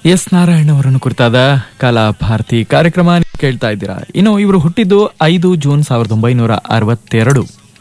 S Narayan ಅವರನ್ನು ಕುರಿತಾದ ಕಲಾ ಭಾರತಿ ಕಾರ್ಯಕ್ರಮ ನೀವು ಕೇಳ್ತಾ ಇದ್ದೀರಾ ಇನ್ನು ಇವರು ಹುಟ್ಟಿದ್ದು ಐದು ಜೂನ್ ಸಾವಿರದ ಒಂಬೈನೂರ ಅರವತ್ತೆರಡು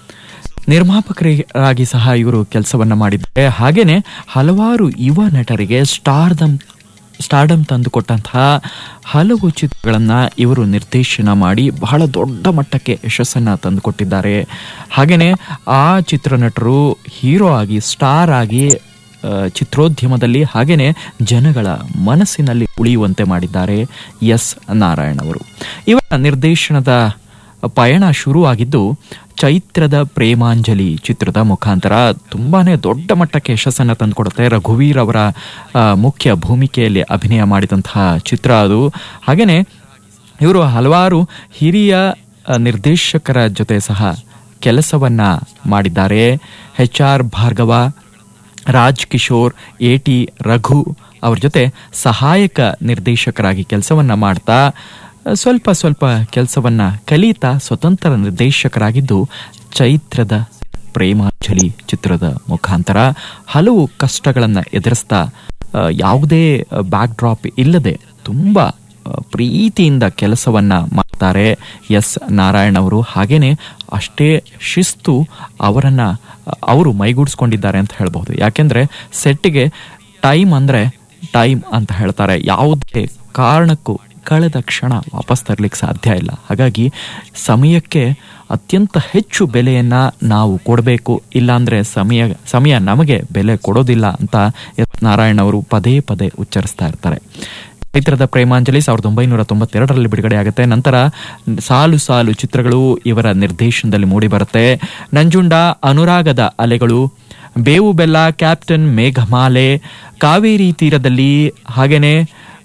ನಿರ್ಮಾಪಕರಾಗಿ ಸಹ ಇವರು ಕೆಲಸವನ್ನ ಮಾಡಿದ್ದಾರೆ ಹಾಗೇನೆ ಹಲವಾರು ಯುವ ನಟರಿಗೆ ಸ್ಟಾರ್ದಮ್ ಸ್ಟಾರ್ಡಮ್ ತಂದುಕೊಟ್ಟಂತಹ ಹಲವು ಚಿತ್ರಗಳನ್ನ ಇವರು ನಿರ್ದೇಶನ ಮಾಡಿ ಬಹಳ ದೊಡ್ಡ ಮಟ್ಟಕ್ಕೆ ಯಶಸ್ಸನ್ನ ತಂದುಕೊಟ್ಟಿದ್ದಾರೆ ಹಾಗೇನೆ ಆ ಚಿತ್ರನಟರು ಹೀರೋ ಆಗಿ ಸ್ಟಾರ್ ಆಗಿ ಆ, ಚಿತ್ರೋದ್ಯಮದಲ್ಲಿ ಹಾಗೇನೆ ಜನಗಳ ಮನಸ್ಸಿನಲ್ಲಿ ಉಳಿಯುವಂತೆ ಮಾಡಿದ್ದಾರೆ ಎಸ್ ನಾರಾಯಣ್ ಅವರು ಇವರ ನಿರ್ದೇಶನದ ಪಯಣ ಶುರುವಾಗಿದ್ದು ಚೈತ್ರದ ಪ್ರೇಮಾಂಜಲಿ ಚಿತ್ರದ ಮುಖಾಂತರ ತುಂಬಾನೇ ದೊಡ್ಡ ಮಟ್ಟಕ್ಕೆ ಯಶಸ್ಸನ್ನ ತಂದುಕೊಡುತ್ತೆ ರಘುವೀರ್ ಅವರ ಆ, ಮುಖ್ಯ ಭೂಮಿಕೆಯಲ್ಲಿ ಅಭಿನಯ ಮಾಡಿದಂತಹ ಚಿತ್ರ ಅದು ಹಾಗೇನೆ ಇವರು ಹಲವಾರು ಹಿರಿಯ ಆ, ನಿರ್ದೇಶಕರ ಜೊತೆ ಸಹ ಕೆಲಸವನ್ನ ಮಾಡಿದ್ದಾರೆ H R Bhargava Raj Kishore A T Raghu ಅವ್ರ ಜೊತೆ ಸಹಾಯಕ ನಿರ್ದೇಶಕರಾಗಿ ಕೆಲಸವನ್ನ ಮಾಡ್ತಾ ಸ್ವಲ್ಪ ಸ್ವಲ್ಪ ಕೆಲಸವನ್ನ ಕಲಿತಾ ಸ್ವತಂತ್ರ ನಿರ್ದೇಶಕರಾಗಿದ್ದು ಚೈತ್ರದ ಪ್ರೇಮಾಂಜಲಿ ಚಿತ್ರದ ಮುಖಾಂತರ ಹಲವು ಕಷ್ಟಗಳನ್ನ ಎದುರಿಸ್ತಾ ಆ, ಯಾವುದೇ ಬ್ಯಾಕ್ ಡ್ರಾಪ್ ಇಲ್ಲದೆ ತುಂಬಾ ಆ, ಪ್ರೀತಿಯಿಂದ ಕೆಲಸವನ್ನ ಮಾಡ್ತಾರೆ ಎಸ್ ನಾರಾಯಣ್ ಅವರು ಹಾಗೇನೆ ಅಷ್ಟೇ ಶಿಸ್ತು ಅವರನ್ನ ಅವರು ಮೈಗೂಡಿಸ್ಕೊಂಡಿದ್ದಾರೆ ಅಂತ ಹೇಳ್ಬಹುದು ಯಾಕೆಂದ್ರೆ ಸೆಟ್ಗೆ ಟೈಮ್ ಅಂದ್ರೆ ಟೈಮ್ ಅಂತ ಹೇಳ್ತಾರೆ ಯಾವುದೇ ಕಾರಣಕ್ಕೂ ಕಳೆದ ಕ್ಷಣ ವಾಪಸ್ ತರ್ಲಿಕ್ಕೆ ಸಾಧ್ಯ ಇಲ್ಲ ಹಾಗಾಗಿ ಸಮಯಕ್ಕೆ ಅತ್ಯಂತ ಹೆಚ್ಚು ಬೆಲೆಯನ್ನ ನಾವು ಕೊಡಬೇಕು ಇಲ್ಲಾಂದ್ರೆ ಸಮಯ ಸಮಯ ನಮಗೆ ಬೆಲೆ ಕೊಡೋದಿಲ್ಲ ಅಂತ ಎಸ್ ನಾರಾಯಣ್ ಅವರು ಪದೇ ಪದೇ ಉಚ್ಚರಿಸ್ತಾ ಇರ್ತಾರೆ ಚೈತ್ರದ ಪ್ರೇಮಾಂಜಲಿ ಸಾವಿರದ ಒಂಬೈನೂರ ತೊಂಬತ್ತೆರಡರಲ್ಲಿ ಬಿಡುಗಡೆ ಆಗುತ್ತೆ ನಂತರ ಸಾಲು ಸಾಲು ಚಿತ್ರಗಳು ಇವರ ನಿರ್ದೇಶನದಲ್ಲಿ ಮೂಡಿಬರುತ್ತೆ ನಂಜುಂಡ ಅನುರಾಗದ ಅಲೆಗಳು ಬೇವು ಬೆಲ್ಲ ಕ್ಯಾಪ್ಟನ್ ಮೇಘಮಾಲೆ ಕಾವೇರಿ ತೀರದಲ್ಲಿ ಹಾಗೇನೆ